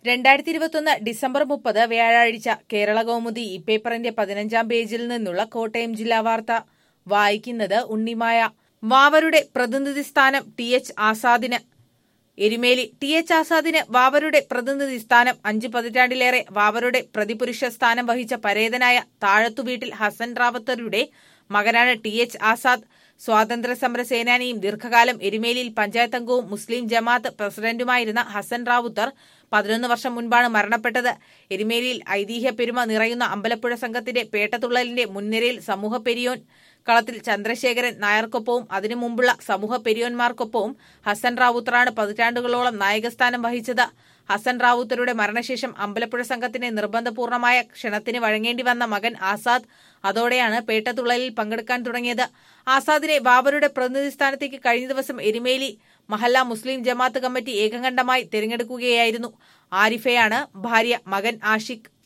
രണ്ടായിരത്തി ഇരുപത്തൊന്ന് ഡിസംബർ മുപ്പത് വ്യാഴാഴ്ച കേരള കൗമുദി ഈ പേപ്പറിന്റെ പതിനഞ്ചാം പേജിൽ നിന്നുള്ള കോട്ടയം ജില്ലാ വാർത്ത വായിക്കുന്നത് ഉണ്ണിമായ വാവരുടെ പ്രതിനിധി സ്ഥാനം ടി എച്ച് ആസാദിന് എരുമേലി ടി എച്ച് ആസാദിന് വാവരുടെ പ്രതിനിധി സ്ഥാനം അഞ്ച് പതിറ്റാണ്ടിലേറെ വാവരുടെ പ്രതിപുരുഷ സ്ഥാനം വഹിച്ച പരേതനായ താഴത്തുവീട്ടിൽ ഹസൻ റാവത്തരുടെ മകനാണ് ടി എച്ച് ആസാദ് സ്വാതന്ത്ര്യ സമര സേനാനിയും ദീർഘകാലം എരുമേലിയിൽ പഞ്ചായത്ത് അംഗവും മുസ്ലിം ജമാഅത്ത് പ്രസിഡന്റുമായിരുന്ന ഹസൻ റാവുത്തർ പതിനൊന്ന് വർഷം മുൻപാണ് മരണപ്പെട്ടത് എരുമേലിയിൽ ഐതിഹ്യ പെരുമ നിറയുന്ന അമ്പലപ്പുഴ സംഘത്തിന്റെ പേട്ടതുള്ളലിന്റെ മുൻനിരയിൽ സമൂഹ പെരിയോൻ കളത്തിൽ ചന്ദ്രശേഖരൻ നായർക്കൊപ്പവും അതിനു മുമ്പുള്ള സമൂഹ പെരിയോന്മാർക്കൊപ്പവും ഹസൻ റാവുത്തറാണ് പതിറ്റാണ്ടുകളോളം നായകസ്ഥാനം വഹിച്ചത് ഹസൻ റാവുത്തരുടെ മരണശേഷം അമ്പലപ്പുഴ സംഘത്തിന്റെ നിർബന്ധപൂർണമായ ക്ഷണത്തിന് വഴങ്ങേണ്ടി വന്ന മകൻ ആസാദ് അതോടെയാണ് പേട്ടതുള്ളലിൽ പങ്കെടുക്കാൻ തുടങ്ങിയത് ആസാദിനെ ബാബറുടെ പ്രതിനിധി സ്ഥാനത്തേക്ക് കഴിഞ്ഞ ദിവസം എരുമേലി മഹല്ല മുസ്ലിം ജമാഅത്ത് കമ്മിറ്റി ഏകകണ്ഠമായി തിരഞ്ഞെടുക്കുകയായിരുന്നു ആരിഫയാണ് ഭാര്യ മകൻ ആഷിഖ്